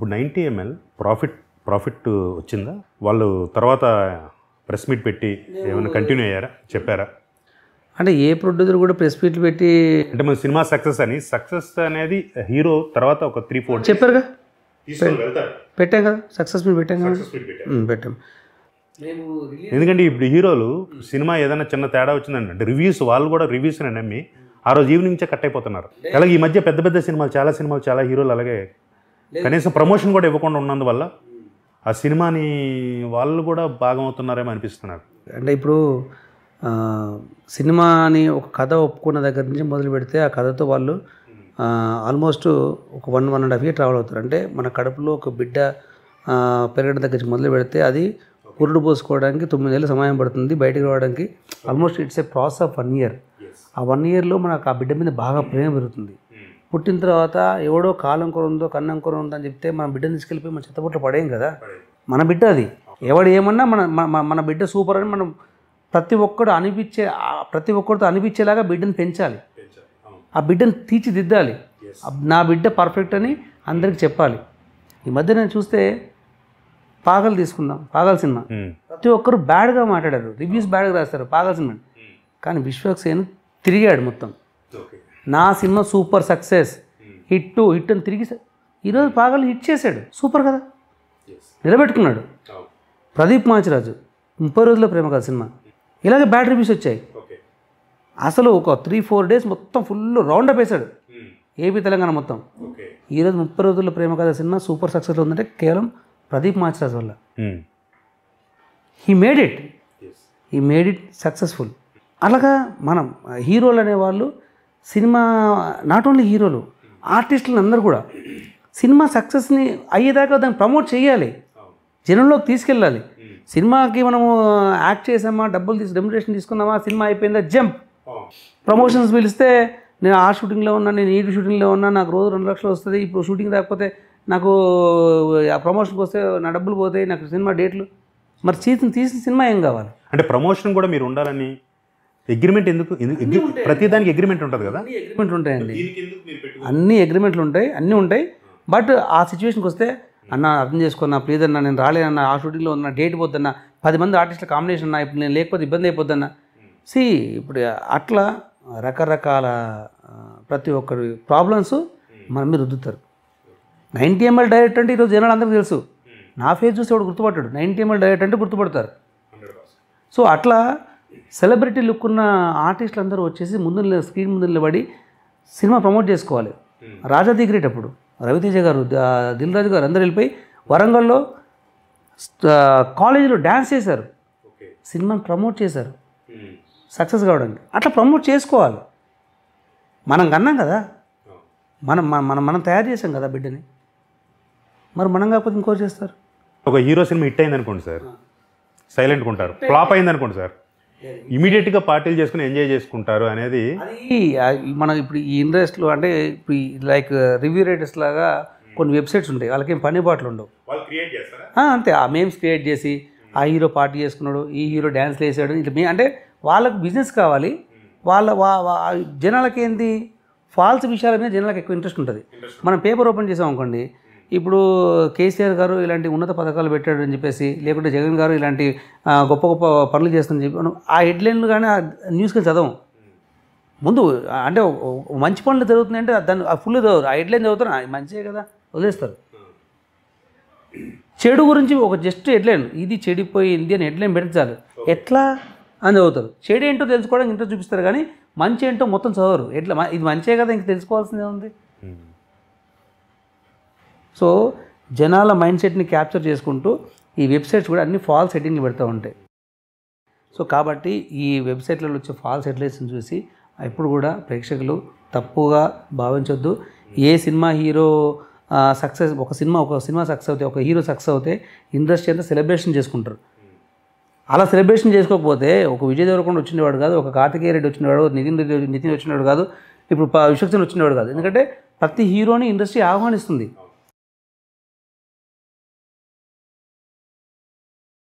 ఇప్పుడు ninety ML profit profit వచ్చిందా వాళ్ళు తర్వాత ప్రెస్ మీట్ పెట్టి ఏమైనా కంటిన్యూ అయ్యారా చెప్పారా అంటే ఏ ప్రొడ్యూసర్ కూడా ప్రెస్ మీట్లు పెట్టి అంటే మన సినిమా సక్సెస్ అని సక్సెస్ అనేది హీరో తర్వాత ఒక త్రీ ఫోర్ చెప్పారుగా తీసుకొని వెళ్తారు పెట్టాం కదా సక్సెస్ మీట్ పెట్టాం కదా ఉమ్, పెట్టాం మేము ఎందుకంటే ఇప్పుడు హీరోలు సినిమా ఏదైనా చిన్న తేడా వచ్చిందండి అంటే రివ్యూస్ వాళ్ళు కూడా రివ్యూస్ నమ్మి ఆ రోజు ఈవినింగ్ నుంచే కట్ అయిపోతున్నారు అలాగే ఈ మధ్య పెద్ద పెద్ద సినిమాలు చాలా సినిమాలు చాలా హీరోలు అలాగే కనీసం ప్రమోషన్ కూడా ఇవ్వకుండా ఉన్నందువల్ల ఆ సినిమాని వాళ్ళు కూడా భాగం అవుతున్నారేమో అనిపిస్తున్నారు అంటే ఇప్పుడు ఆ, సినిమాని ఒక కథ ఒప్పుకున్న దగ్గర నుంచి మొదలు పెడితే ఆ కథతో వాళ్ళు ఆల్మోస్ట్ ఒక one one and half year travel అవుతారు అంటే మన కడుపులో ఒక బిడ్డ ఆ, పెరగడం దగ్గర నుంచి మొదలు పెడితే అది పురుడు పోసుకోవడానికి తొమ్మిది నెలలు సమయం పడుతుంది బయటకు రావడానికి almost it's a process of one year ఆ వన్ ఇయర్లో మనకు ఆ బిడ్డ మీద బాగా ప్రేమ పెరుగుతుంది పుట్టిన తర్వాత ఎవడో కాలం కూర ఉందో కన్నం కూర ఉందో అని చెప్తే మన బిడ్డని తీసుకెళ్ళిపోయి మన చెత్తపుట్లో పడేయం కదా మన బిడ్డ అది ఎవడు ఏమన్నా మన మన- మన బిడ్డ సూపర్ అని మనం ప్రతి ఒక్కడు అనిపించే ఆ ప్రతి ఒక్కరితో అనిపించేలాగా బిడ్డను పెంచాలి ఆ బిడ్డను తీర్చిదిద్దాలి ఆ- నా బిడ్డ పర్ఫెక్ట్ అని అందరికి చెప్పాలి ఈ మధ్య నేను చూస్తే పాగలు తీసుకుందాం పాగల్ సినిమా ఉమ్. ప్రతి ఒక్కరు బ్యాడ్గా మాట్లాడారు రివ్యూస్ బ్యాడ్గా రాస్తారు పాగల్ సినిమా కానీ విశ్వక్సేన్ తిరిగాడు మొత్తం నా సినిమా సూపర్ సక్సెస్ హిట్ హిట్ అని తిరిగి స- ఈరోజు పాగల్ హిట్ చేశాడు సూపర్ కదా నిలబెట్టుకున్నాడు ప్రదీప్ మాచిరాజు ముప్పై రోజుల ప్రేమ కదా సినిమా ఇలాగే బ్యాడ్ రివ్యూస్ వచ్చాయి అసలు ఒక త్రీ ఫోర్ డేస్ మొత్తం ఫుల్ రౌండ్ అప్ వేశాడు ఏపీ తెలంగాణ మొత్తం ఈరోజు ముప్పై రోజుల ప్రేమ కథ సినిమా సూపర్ సక్సెస్ ఉందంటే కేవలం ప్రదీప్ మాచిరాజు వల్ల um. He made it he made it successful అలాగా మనం హీరోలు అనేవాళ్ళు సినిమా నాట్ ఓన్లీ హీరోలు ఆర్టిస్టులు అందరూ కూడా సినిమా సక్సెస్ని అయ్యేదాకా దాన్ని ప్రమోట్ చేయాలి జనంలోకి తీసుకెళ్ళాలి సినిమాకి మనము యాక్ట్ చేసామా డబ్బులు తీసి డెమ్యునేషన్ తీసుకున్నామా సినిమా అయిపోయిందా జంప్ ప్రమోషన్స్ పిలిస్తే నేను ఆ షూటింగ్లో ఉన్నా నేను ఈ షూటింగ్లో ఉన్నా నాకు రోజు రెండు లక్షలు వస్తుంది ఇప్పుడు షూటింగ్ రాకపోతే నాకు ఆ ప్రమోషన్కి వస్తే నా డబ్బులు పోతాయి నాకు సినిమా డేట్లు మరి తీసిన తీసిన సినిమా ఏం కావాలి అంటే ప్రమోషన్ కూడా మీరు ఉండాలని అగ్రిమెంట్ ఎందుకు ఎందుకు- అగ్రి- ప్రతిదానికి అగ్రిమెంట్ ఉంటుంది కదా అన్ని అగ్రిమెంట్లు ఉంటాయండి అన్ని అగ్రిమెంట్లు ఉంటాయి అన్నీ ఉంటాయి బట్ ఆ సిచ్యువేషన్కి వస్తే అన్న అర్థం చేసుకున్నా ప్లీజ్ అన్న నేను రాలేనన్న ఆ షూటింగ్లో ఉన్న డేట్ పోద్దన్న పది మంది ఆర్టిస్టుల కాంబినేషన్ అన్న ఇప్పుడు నేను లేకపోతే ఇబ్బంది అయిపోద్దన్న సి ఇప్పుడు అట్లా రకరకాల ఆ, ప్రతి ఒక్కరి ప్రాబ్లమ్స్ మన మీద రుద్దుతారు నైంటీ ఎంఎల్ డైరెక్ట్ అంటే ఈరోజు జనాలు అందరికీ తెలుసు నా ఫేస్ చూసి ఎవడు గుర్తుపట్టాడు నైంటీ ఎంఎల్ డైరెక్ట్ అంటే గుర్తుపడతారు సో అట్లా సెలబ్రిటీ లుక్ ఉన్న ఆర్టిస్టులు అందరూ వచ్చేసి ముందు నిల- స్క్రీన్ ముందు నిలబడి సినిమా ప్రమోట్ చేసుకోవాలి రాజా ది గ్రేట్ అప్పుడు రవితేజ గారు ద- దిల్ రాజు గారు అందరూ వెళ్ళిపోయి వరంగల్లో స్ట్- కాలేజీలో డ్యాన్స్ చేశారు సినిమాని ప్రమోట్ చేశారు సక్సెస్ కావడానికి అట్లా ప్రమోట్ చేసుకోవాలి మనం కన్నాం కదా మనం మన- మనం మనం తయారు చేసాం కదా బిడ్డని మరి మనం కాకపోతే ఇంకో చేస్తారు ఒక హీరో సినిమా హిట్ అయింది అనుకోండి సార్ సైలెంట్గా ఉంటారు ఫ్లాప్ అయింది అనుకోండి సార్ ఇమీడియట్గా పార్టీలు చేసుకుని ఎంజాయ్ చేసుకుంటారు అనేది అది ఆ, మనం ఇప్పుడు ఈ ఇండస్ట్రీలో అంటే ఇప్పుడు లైక్ రివ్యూ రైటర్స్ లాగా కొన్ని వెబ్సైట్స్ ఉంటాయి వాళ్ళకి ఏం పని బాటలు ఉండవు వాళ్ళు క్రియేట్ చేస్తారా ఆ, అంతే ఆ మేమ్స్ క్రియేట్ చేసి ఆ హీరో పార్టీ చేసుకున్నాడు ఈ హీరో డ్యాన్స్లు వేసాడు ఇట్లా మే అంటే వాళ్ళకు బిజినెస్ కావాలి వాళ్ళ వా వా- జనాలకి ఏంటి ఫాల్స్ విషయాల మీద జనాలకు ఎక్కువ ఇంట్రెస్ట్ ఉంటుంది మనం పేపర్ ఓపెన్ చేసాం అనుకోండి ఇప్పుడు కేసీఆర్ గారు ఇలాంటి ఉన్నత పథకాలు పెట్టాడు అని చెప్పేసి లేకుంటే జగన్ గారు ఇలాంటి ఆ, గొప్ప గొప్ప పనులు చేస్తుందని చెప్పి మనం ఆ హెడ్లైన్లు కానీ ఆ న్యూస్కి చదవం ముందు అంటే ఓ- ఓ మంచి పనులు జరుగుతున్నాయంటే దాన్ని ఆ ఫుల్ చదవరు ఆ హెడ్లైన్ చదువుతారు "ఆ, మంచిదే కదా వదిలేస్తారు చెడు గురించి ఒక జస్ట్ హెడ్లైన్ ఇది చెడిపోయింది అని హెడ్లైన్ పెడితే చాలు ఎట్లా అని చదువుతారు చెడు ఏంటో తెలుసుకోవడానికి ఇంట్రెస్ట్ చూపిస్తారు కానీ మంచి ఏంటో మొత్తం చదవరు ఎట్లా మ- ఇది మంచే కదా ఇంక తెలుసుకోవాల్సిందే ఉంది సో జనాల మైండ్ సెట్ని క్యాప్చర్ చేసుకుంటూ ఈ వెబ్సైట్స్ కూడా అన్ని ఫాల్స్ సెట్టింగ్లు పెడతా ఉంటాయి సో కాబట్టి ఈ వెబ్సైట్లలో వచ్చే ఫాల్స్ హెడ్లైన్స్ని చూసి ఎప్పుడు కూడా ప్రేక్షకులు తప్పుగా భావించొద్దు ఏ సినిమా హీరో సక్సెస్ ఒక సినిమా ఒక సినిమా సక్సెస్ అవుతే ఒక హీరో సక్సెస్ అవుతే ఇండస్ట్రీ అంతా సెలబ్రేషన్ చేసుకుంటారు అలా సెలబ్రేషన్ చేసుకోకపోతే ఒక విజయ్ దేవరకొండ వచ్చినవాడు కాదు ఒక కార్తికేయ రెడ్డి వచ్చినవాడు నితిన్ రెడ్డి నితిన్ వచ్చినవాడు కాదు ఇప్పుడు ప- విశ్వక్సేన్ వచ్చినవాడు కాదు ఎందుకంటే ప్రతి హీరోని ఇండస్ట్రీ ఆహ్వానిస్తుంది